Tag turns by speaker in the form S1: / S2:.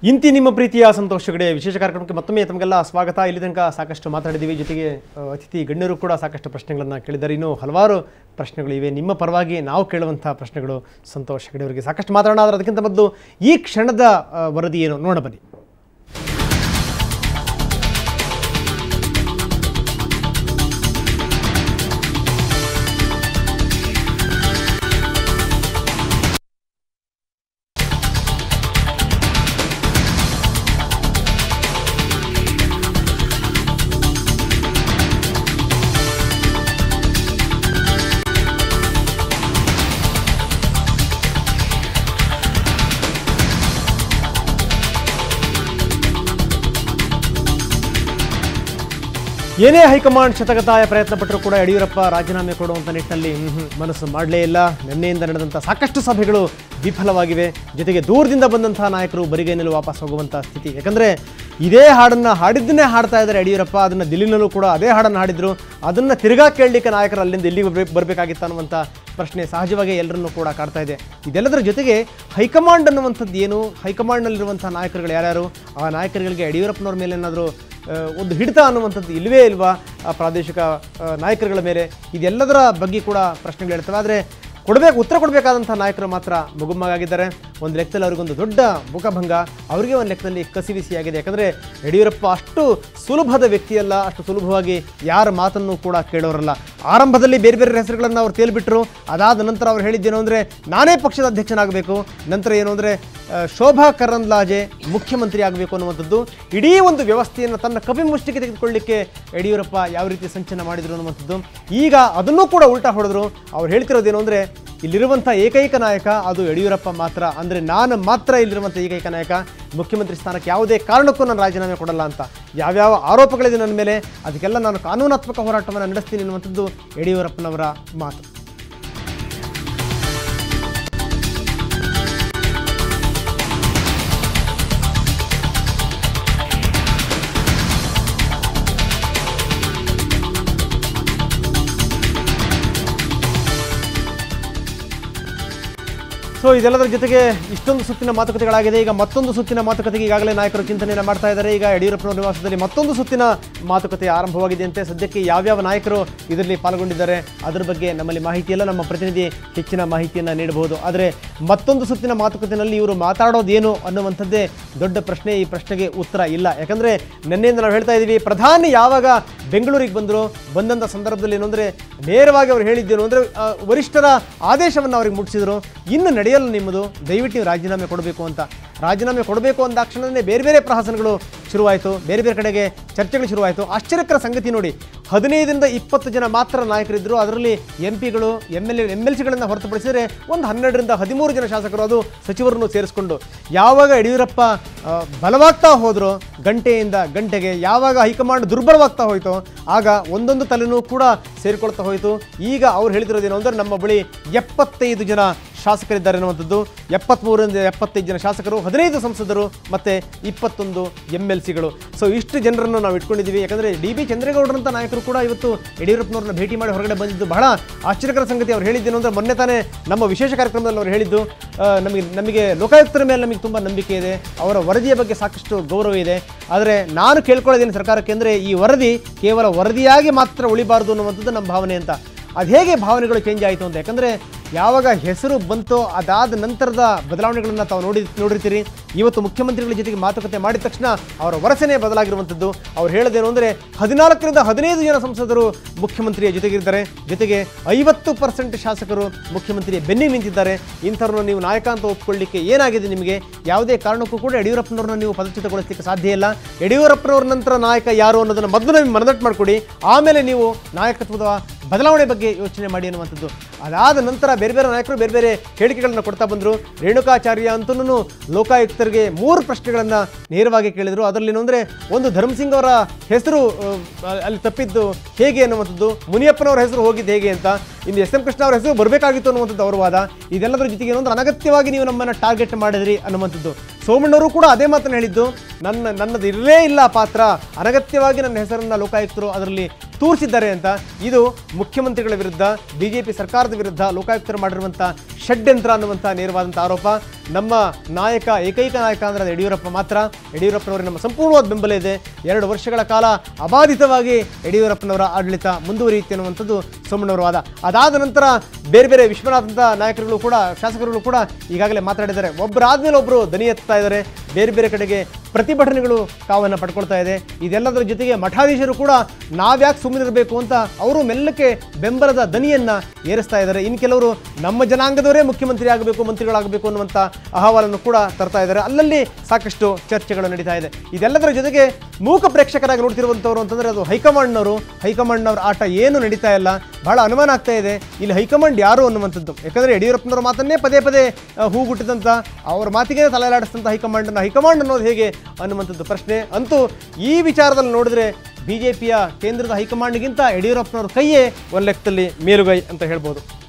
S1: ಇಂತಿ ನಿಮ್ಮ ಪ್ರೀತಿಯ ಸಂತೋಷಗಡೆ ವಿಶೇಷ ಕಾರ್ಯಕ್ರಮಕ್ಕೆ ಮತ್ತೊಮ್ಮೆ ತಮಗೆಲ್ಲ ಸ್ವಾಗತ ಇಲ್ಲಿ ತನಕ ಸಾಕಷ್ಟು ಮಾತಾಡಿದ್ದೀವಿ ಜೊತೆಗೆ ಆ, ಅತಿಥಿ ಗಣ್ಯರು ಕೂಡ ಸಾಕಷ್ಟು ಪ್ರಶ್ನೆಗಳನ್ನು ಕೇಳಿದ್ದಾರೆ ಇನ್ನೂ ಹಲವಾರು ಪ್ರಶ್ನೆಗಳು ಇವೆ ನಿಮ್ಮ ಪರವಾಗಿ ನಾವು ಕೇಳುವಂಥ ಪ್ರಶ್ನೆಗಳು ಸಂತೋಷ ಹೆಗಡೆ ಅವರಿಗೆ ಸಾಕಷ್ಟು ಮಾತಾಡೋಣ ಆದರೆ ಅದಕ್ಕಿಂತ ಮೊದಲು ಈ ಕ್ಷಣದ ಆ, ವರದಿ ಏನು ನೋಡ ಬನ್ನಿ ಏನೇ ಹೈಕಮಾಂಡ್ ಶತಗತಾಯ ಪ್ರಯತ್ನ ಪಟ್ಟರೂ ಕೂಡ ಯಡಿಯೂರಪ್ಪ ರಾಜೀನಾಮೆ ಕೊಡುವಂಥ ನಿಟ್ಟಿನಲ್ಲಿ ಹ್ಮ್ ಹ್ಮ್ ಮನಸ್ಸು ಮಾಡಲೇ ಇಲ್ಲ ನಿನ್ನೆಯಿಂದ ನಡೆದಂಥ ಸಾಕಷ್ಟು ಸಭೆಗಳು ವಿಫಲವಾಗಿವೆ ಜೊತೆಗೆ ದೂರದಿಂದ ಬಂದಂತಹ ನಾಯಕರು ಬರಿಗೈನಲ್ಲಿ ವಾಪಸ್ ಹೋಗುವಂಥ ಸ್ಥಿತಿ ಯಾಕಂದರೆ ಇದೇ ಹಾಡನ್ನು ಹಾಡಿದ್ದನ್ನೇ ಹಾಡ್ತಾ ಇದ್ದಾರೆ ಯಡಿಯೂರಪ್ಪ ಅದನ್ನು ದಿಲ್ಲಿನಲ್ಲೂ ಕೂಡ ಅದೇ ಹಾಡನ್ನು ಹಾಡಿದ್ರು ಅದನ್ನು ತಿರುಗಾ ಕೇಳಲಿಕ್ಕೆ ನಾಯಕರು ಅಲ್ಲಿಂದ ಇಲ್ಲಿಗೆ ಬರ್ಬೇಕು- ಬರಬೇಕಾಗಿತ್ತು ಅನ್ನುವಂಥ ಪ್ರಶ್ನೆ ಸಹಜವಾಗಿ ಎಲ್ಲರನ್ನೂ ಕೂಡ ಕಾಡ್ತಾ ಇದೆ ಇದೆಲ್ಲದರ ಜೊತೆಗೆ ಹೈಕಮಾಂಡ್ ಅನ್ನುವಂಥದ್ದು ಏನು ಹೈಕಮಾಂಡ್ನಲ್ಲಿರುವಂಥ ನಾಯಕರುಗಳು ಯಾರ್ಯಾರು ಆ ನಾಯಕರುಗಳಿಗೆ ಯಡಿಯೂರಪ್ಪನವ್ರ ಮೇಲೆ ಏನಾದರೂ ಆ, ಒಂದು ಹಿಡಿತ ಅನ್ನುವಂಥದ್ದು ಇಲ್ಲವೇ ಇಲ್ವಾ ಆ ಪ್ರಾದೇಶಿಕ ಆ, ನಾಯಕರುಗಳ ಮೇಲೆ ಇದೆಲ್ಲದರ ಬಗ್ಗೆ ಕೂಡ ಪ್ರಶ್ನೆಗಳು ಇರ್ತವೆ ಆದರೆ ಕೊಡಬೇಕು ಉತ್ತರ ಕೊಡಬೇಕಾದಂಥ ನಾಯಕರು ಮಾತ್ರ ಮುಗುಮ್ಮಗಾಗಿದ್ದಾರೆ ಒಂದು ಲೆಕ್ಕದಲ್ಲಿ ಅವ್ರಿಗೊಂದು ದೊಡ್ಡ ಮುಖಭಂಗ ಅವರಿಗೆ ಒಂದು ಲೆಕ್ಕದಲ್ಲಿ ಕಸಿವಿಸಿಯಾಗಿದೆ ಯಾಕಂದರೆ ಯಡಿಯೂರಪ್ಪ ಅಷ್ಟು ಸುಲಭದ ವ್ಯಕ್ತಿಯಲ್ಲ ಅಷ್ಟು ಸುಲಭವಾಗಿ ಯಾರ ಮಾತನ್ನು ಕೂಡ ಕೇಳೋರಲ್ಲ ಆರಂಭದಲ್ಲಿ ಬೇರೆ ಬೇರೆ ಹೆಸರುಗಳನ್ನು ಅವ್ರು ತೇಲ್ಬಿಟ್ರು ಅದಾದ ನಂತರ ಅವ್ರು ಹೇಳಿದ್ದೇನು ಅಂದರೆ ನಾನೇ ಪಕ್ಷದ ಅಧ್ಯಕ್ಷನಾಗಬೇಕು ನಂತರ ಏನು ಅಂದರೆ ಶೋಭಾ ಕರಂದ್ಲಾಜೆ ಮುಖ್ಯಮಂತ್ರಿ ಆಗಬೇಕು ಅನ್ನುವಂಥದ್ದು ಇಡೀ ಒಂದು ವ್ಯವಸ್ಥೆಯನ್ನು ತನ್ನ ಕಪಿಮುಷ್ಟಿಗೆ ತೆಗೆದುಕೊಳ್ಳಿಕ್ಕೆ ಯಡಿಯೂರಪ್ಪ ಯಾವ ರೀತಿ ಸಂಚಲನ ಮಾಡಿದ್ರು ಅನ್ನುವಂಥದ್ದು ಈಗ ಅದನ್ನೂ ಕೂಡ ಉಲ್ಟಾ ಹೊಡೆದ್ರು ಅವ್ರು ಹೇಳ್ತಿರೋದೇನು ಅಂದರೆ ಇಲ್ಲಿರುವಂಥ ಏಕೈಕ ನಾಯಕ ಅದು ಯಡಿಯೂರಪ್ಪ ಮಾತ್ರ ಅಂದರೆ ನಾನು ಮಾತ್ರ ಇಲ್ಲಿರುವಂಥ ಏಕೈಕ ನಾಯಕ ಮುಖ್ಯಮಂತ್ರಿ ಸ್ಥಾನಕ್ಕೆ ಯಾವುದೇ ಕಾರಣಕ್ಕೂ ನಾನು ರಾಜೀನಾಮೆ ಕೊಡಲ್ಲ ಅಂತ ಯಾವ್ಯಾವ ಆರೋಪಗಳಿದೆ ನನ್ನ ಮೇಲೆ ಅದಕ್ಕೆಲ್ಲ ನಾನು ಕಾನೂನಾತ್ಮಕ ಹೋರಾಟವನ್ನು ನಡೆಸ್ತೀನಿ ಅನ್ನುವಂಥದ್ದು ಯಡಿಯೂರಪ್ಪನವರ ಮಾತು ಸೊ ಇದೆಲ್ಲದರ ಜೊತೆಗೆ ಇಷ್ಟೊಂದು ಸುತ್ತಿನ ಮಾತುಕತೆಗಳಾಗಿದೆ ಈಗ ಮತ್ತೊಂದು ಸುತ್ತಿನ ಮಾತುಕತೆಗೆ ಈಗಾಗಲೇ ನಾಯಕರು ಚಿಂತನೆಯನ್ನು ಮಾಡ್ತಾ ಇದ್ದಾರೆ ಈಗ ಯಡಿಯೂರಪ್ಪನವರ ನಿವಾಸದಲ್ಲಿ ಮತ್ತೊಂದು ಸುತ್ತಿನ ಮಾತುಕತೆ ಆರಂಭವಾಗಿದೆಯಂತೆ ಸದ್ಯಕ್ಕೆ ಯಾವ್ಯಾವ ನಾಯಕರು ಇದರಲ್ಲಿ ಪಾಲ್ಗೊಂಡಿದ್ದಾರೆ ಅದರ ಬಗ್ಗೆ ನಮ್ಮಲ್ಲಿ ಮಾಹಿತಿ ಇಲ್ಲ ನಮ್ಮ ಪ್ರತಿನಿಧಿ ಹೆಚ್ಚಿನ ಮಾಹಿತಿಯನ್ನು ನೀಡಬಹುದು ಆದರೆ ಮತ್ತೊಂದು ಸುತ್ತಿನ ಮಾತುಕತೆಯಲ್ಲಿ ಇವರು ಮಾತಾಡೋದೇನು ಅನ್ನುವಂಥದ್ದೇ ದೊಡ್ಡ ಪ್ರಶ್ನೆ ಈ ಪ್ರಶ್ನೆಗೆ ಉತ್ತರ ಇಲ್ಲ ಯಾಕಂದರೆ ನಿನ್ನೆಯಿಂದ ನಾವು ಹೇಳ್ತಾ ಇದ್ದೀವಿ ಪ್ರಧಾನಿ ಯಾವಾಗ ಬೆಂಗಳೂರಿಗೆ ಬಂದರು ಬಂದಂಥ ಸಂದರ್ಭದಲ್ಲಿ ಏನು ಅಂದರೆ ನೇರವಾಗಿ ಅವರು ಹೇಳಿದ್ದೇನು ಅಂದರೆ ವರಿಷ್ಠರ ಆದೇಶವನ್ನು ಅವ್ರಿಗೆ ಮುಟ್ಟಿಸಿದ್ರು ಇನ್ನು ನಡೆಯಲ್ಲ ನಿಮ್ಮದು ದಯವಿಟ್ಟು ನೀವು ರಾಜೀನಾಮೆ ಕೊಡಬೇಕು ಅಂತ ರಾಜೀನಾಮೆ ಕೊಡಬೇಕು ಅಂದಾಕ್ಷಣವೇ ಬೇರೆ ಬೇರೆ ಪ್ರಹಸನಗಳು ಶುರುವಾಯಿತು ಬೇರೆ ಬೇರೆ ಕಡೆಗೆ ಚರ್ಚೆಗಳು ಶುರುವಾಯಿತು ಆಶ್ಚರ್ಯಕರ ಸಂಗತಿ ನೋಡಿ ಹದಿನೈದರಿಂದ ಇಪ್ಪತ್ತು ಜನ ಮಾತ್ರ ನಾಯಕರಿದ್ದರು ಅದರಲ್ಲಿ ಎಂ ಪಿಗಳು M L A M L ಸಿಗಳನ್ನು ಹೊರತುಪಡಿಸಿದರೆ ಒಂದು ಹನ್ನೆರಡರಿಂದ ಹದಿಮೂರು ಜನ ಶಾಸಕರು ಅದು ಸಚಿವರನ್ನು ಸೇರಿಸಿಕೊಂಡು ಯಾವಾಗ ಯಡಿಯೂರಪ್ಪ ಆ, ಬಲವಾಗ್ತಾ ಹೋದ್ರು ಗಂಟೆಯಿಂದ ಗಂಟೆಗೆ ಯಾವಾಗ ಹೈಕಮಾಂಡ್ ದುರ್ಬಲವಾಗ್ತಾ ಹೋಯಿತೋ ಆಗ ಒಂದೊಂದು ತಲೆನೂ ಕೂಡ ಸೇರಿಕೊಳ್ತಾ ಹೋಯಿತು ಈಗ ಅವ್ರು ಹೇಳ್ತಿರೋದೇನು ಅಂದರೆ ನಮ್ಮ ಬಳಿ ಎಪ್ಪತ್ತೈದು ಜನ ಶಾಸಕರಿದ್ದಾರೆ ಅನ್ನುವಂಥದ್ದು ಎಪ್ಪತ್ತ್ಮೂರರಿಂದ ಎಪ್ಪತ್ತೈದು ಜನ ಶಾಸಕರು ಹದಿನೈದು ಸಂಸದರು ಮತ್ತು ಇಪ್ಪತ್ತೊಂದು ಎಮ್ ಎಲ್ ಸಿಗಳು ಸೊ ಇಷ್ಟು ಜನರನ್ನು ನಾವು ಇಟ್ಕೊಂಡಿದ್ದೀವಿ ಯಾಕಂದರೆ ಡಿ ಬಿ ಚಂದ್ರೇಗೌಡರಂಥ ನಾಯಕರು ಕೂಡ ಇವತ್ತು ಯಡಿಯೂರಪ್ಪನವ್ರನ್ನ ಭೇಟಿ ಮಾಡಿ ಹೊರಗಡೆ ಬಂದಿದ್ದು ಬಹಳ ಆಶ್ಚರ್ಯಕರ ಸಂಗತಿ ಅವ್ರು ಹೇಳಿದ್ದೇನು ಅಂದರೆ ಮೊನ್ನೆ ತಾನೇ ನಮ್ಮ ವಿಶೇಷ ಕಾರ್ಯಕ್ರಮದಲ್ಲಿ ಅವರು ಹೇಳಿದ್ದು ಆ, ನಮಗೆ ನಮಗೆ ಲೋಕಾಯುಕ್ತರ ಮೇಲೆ ನಮಗೆ ತುಂಬ ನಂಬಿಕೆ ಇದೆ ಅವರ ವರದಿಯ ಬಗ್ಗೆ ಸಾಕಷ್ಟು ಗೌರವ ಇದೆ ಆದರೆ ನಾನು ಕೇಳ್ಕೊಳ್ಳೋದೇನು ಸರ್ಕಾರಕ್ಕೆ ಅಂದರೆ ಈ ವರದಿ ಕೇವಲ ವರದಿಯಾಗಿ ಮಾತ್ರ ಉಳಿಬಾರದು ಅನ್ನುವಂಥದ್ದು ನಮ್ಮ ಭಾವನೆ ಅಂತ ಅದು ಹೇಗೆ ಭಾವನೆಗಳು ಚೇಂಜ್ ಆಯಿತು ಅಂತ ಯಾಕಂದರೆ ಯಾವಾಗ ಹೆಸರು ಬಂತೋ ಅದಾದ ನಂತರದ ಬದಲಾವಣೆಗಳನ್ನು ತಾವು ನೋಡಿ ನೋಡಿರ್ತೀರಿ ಇವತ್ತು ಮುಖ್ಯಮಂತ್ರಿಗಳ ಜೊತೆಗೆ ಮಾತುಕತೆ ಮಾಡಿದ ತಕ್ಷಣ ಅವರ ವರಸೆನೇ ಬದಲಾಗಿರುವಂಥದ್ದು ಅವ್ರು ಹೇಳೋದೇನು ಅಂದರೆ ಹದಿನಾಲ್ಕರಿಂದ ಹದಿನೈದು ಜನ ಸಂಸದರು ಮುಖ್ಯಮಂತ್ರಿಯ ಜೊತೆಗಿರ್ತಾರೆ ಜೊತೆಗೆ ಐವತ್ತು ಪರ್ಸೆಂಟ್ ಶಾಸಕರು ಮುಖ್ಯಮಂತ್ರಿಯ ಬೆನ್ನಿಗೆ ನಿಂತಿದ್ದಾರೆ ಇಂಥವ್ರನ್ನ ನೀವು ನಾಯಕ ಅಂತ ಒಪ್ಕೊಳ್ಳಿಕ್ಕೆ ಏನಾಗಿದೆ ನಿಮಗೆ ಯಾವುದೇ ಕಾರಣಕ್ಕೂ ಕೂಡ ಯಡಿಯೂರಪ್ಪನವ್ರನ್ನ ನೀವು ಪದಚ್ಯುತಗೊಳಿಸಲಿಕ್ಕೆ ಸಾಧ್ಯ ಇಲ್ಲ ಯಡಿಯೂರಪ್ಪನವ್ರ ನಂತರ ನಾಯಕ ಯಾರು ಅನ್ನೋದನ್ನು ಮೊದಲು ನೀವು ಮನದಟ್ಟು ಮಾಡಿಕೊಡಿ ಆಮೇಲೆ ನೀವು ನಾಯಕತ್ವದ ಬದಲಾವಣೆ ಬಗ್ಗೆ ಯೋಚನೆ ಮಾಡಿ ಅನ್ನುವಂಥದ್ದು ಅದಾದ ನಂತರ ಬೇರೆ ಬೇರೆ ನಾಯಕರು ಬೇರೆ ಬೇರೆ ಹೇಳಿಕೆಗಳನ್ನು ಕೊಡ್ತಾ ಬಂದರು ರೇಣುಕಾಚಾರ್ಯ ಅಂತೂ ಲೋಕಾಯುಕ್ತರಿಗೆ ಮೂರು ಪ್ರಶ್ನೆಗಳನ್ನು ನೇರವಾಗಿ ಕೇಳಿದರು ಅದರಲ್ಲಿ ಅಂದರೆ ಒಂದು ಧರ್ಮಸಿಂಗ್ ಅವರ ಹೆಸರು ಆ, ಅಲ್ಲಿ ತಪ್ಪಿದ್ದು ಹೇಗೆ ಅನ್ನುವಂಥದ್ದು ಮುನಿಯಪ್ಪನವರ ಹೆಸರು ಹೋಗಿದ್ದು ಹೇಗೆ ಅಂತ ಇನ್ನು ಎಸ್ ಎಂ ಕೃಷ್ಣ ಅವರ ಹೆಸರು ಬರಬೇಕಾಗಿತ್ತು ಅನ್ನುವಂಥದ್ದು ಅವರ ವಾದ ಇದೆಲ್ಲದರ ಜೊತೆಗೆ ಏನಂದ್ರೆ ಅನಗತ್ಯವಾಗಿ ನೀವು ನಮ್ಮನ್ನು ಟಾರ್ಗೆಟ್ ಮಾಡಿದ್ರಿ ಅನ್ನುವಂಥದ್ದು ಸೋಮಣ್ಣವರು ಕೂಡ ಅದೇ ಮಾತನ್ನು ಹೇಳಿದ್ದು ನನ್ನ ನನ್ನದು ಇರಲೇ ಇಲ್ಲ ಪಾತ್ರ ಅನಗತ್ಯವಾಗಿ ನನ್ನ ಹೆಸರನ್ನು ಲೋಕಾಯುಕ್ತರು ಅದರಲ್ಲಿ ತೂರಿಸಿದ್ದಾರೆ ಅಂತ ಇದು ಮುಖ್ಯಮಂತ್ರಿಗಳ ವಿರುದ್ಧ ಬಿಜೆಪಿ ಸರ್ಕಾರದ ವಿರುದ್ಧ ಲೋಕಾಯುಕ್ತರು ಮಾಡಿರುವಂಥ ಷಡ್ಯಂತ್ರ ಅನ್ನುವಂಥ ನೇರವಾದಂಥ ಆರೋಪ ನಮ್ಮ ನಾಯಕ ಏಕೈಕ ನಾಯಕ ಅಂದ್ರೆ ಅದು ಯಡಿಯೂರಪ್ಪ ಮಾತ್ರ ಯಡಿಯೂರಪ್ಪನವರಿಗೆ ನಮ್ಮ ಸಂಪೂರ್ಣವಾದ ಬೆಂಬಲ ಇದೆ ಎರಡು ವರ್ಷಗಳ ಕಾಲ ಅಬಾಧಿತವಾಗಿ ಯಡಿಯೂರಪ್ಪನವರ ಆಡಳಿತ ಮುಂದುವರಿಯುತ್ತೆ ಅನ್ನುವಂಥದ್ದು ಸೋಮಣ್ಣವರ ವಾದ ಅದಾದ ನಂತರ ಬೇರೆ ಬೇರೆ ವಿಶ್ವನಾಥಂಥ ನಾಯಕರುಗಳು ಕೂಡ ಶಾಸಕರುಗಳು ಕೂಡ ಈಗಾಗಲೇ ಮಾತಾಡಿದ್ದಾರೆ ಒಬ್ಬರಾದ್ಮೇಲೆ ಒಬ್ಬರು ದನಿ ಎತ್ತಾ ಇದ್ದಾರೆ ಬೇರೆ ಬೇರೆ ಕಡೆಗೆ ಪ್ರತಿಭಟನೆಗಳು ಕಾವನ್ನು ಪಡ್ಕೊಳ್ತಾ ಇದೆ ಇದೆಲ್ಲದರ ಜೊತೆಗೆ ಮಠಾಧೀಶರು ಕೂಡ ನಾವ್ಯಾಕೆ ಸುಮ್ಮನಿರಬೇಕು ಅಂತ ಅವರು ಮೆಲ್ಲಕ್ಕೆ ಬೆಂಬಲದ ದನಿಯನ್ನ ಏರಿಸ್ತಾ ಇದ್ದಾರೆ ಇನ್ನು ಕೆಲವರು ನಮ್ಮ ಜನಾಂಗದವರೇ ಮುಖ್ಯಮಂತ್ರಿ ಆಗಬೇಕು ಮಂತ್ರಿಗಳಾಗಬೇಕು ಅನ್ನುವಂಥ ಅಹವಾಲನ್ನು ಕೂಡ ತರ್ತಾ ಇದ್ದಾರೆ ಅಲ್ಲಲ್ಲಿ ಸಾಕಷ್ಟು ಚರ್ಚೆಗಳು ನಡೀತಾ ಇದೆ ಇದೆಲ್ಲದರ ಜೊತೆಗೆ ಮೂಕ ಪ್ರೇಕ್ಷಕರಾಗಿ ನೋಡ್ತಿರುವಂಥವ್ರು ಅಂತಂದ್ರೆ ಅದು ಹೈಕಮಾಂಡ್ನವರು ಹೈಕಮಾಂಡ್ನವ್ರ ಆಟ ಏನು ನಡೀತಾ ಇಲ್ಲ ಬಹಳ ಅನುಮಾನ ಆಗ್ತಾ ಇದೆ ಇಲ್ಲಿ ಹೈಕಮಾಂಡ್ ಯಾರು ಅನ್ನುವಂಥದ್ದು ಯಾಕಂದ್ರೆ ಯಡಿಯೂರಪ್ಪನವರ ಮಾತನ್ನೇ ಪದೇ ಪದೇ ಆ, ಹೂಗುಟ್ಟಿದಂಥ ಅವ್ರ ಮಾತಿಗೆ ತಲೆಲಾಡಿಸಿದಂಥ ಹೈಕಮಾಂಡನ್ನು ಹೈಕಮಾಂಡ್ ಅನ್ನೋದು ಹೇಗೆ ಅನ್ನುವಂಥದ್ದು ಪ್ರಶ್ನೆ ಅಂತೂ ಈ ವಿಚಾರದಲ್ಲಿ ನೋಡಿದ್ರೆ ಬಿಜೆಪಿಯ ಕೇಂದ್ರದ ಹೈಕಮಾಂಡ್ಗಿಂತ ಯಡಿಯೂರಪ್ಪನವ್ರ ಕೈಯೇ ಒಂದು ಲೆಕ್ಕದಲ್ಲಿ ಮೇಲುಗೈ ಅಂತ ಹೇಳ್ಬೋದು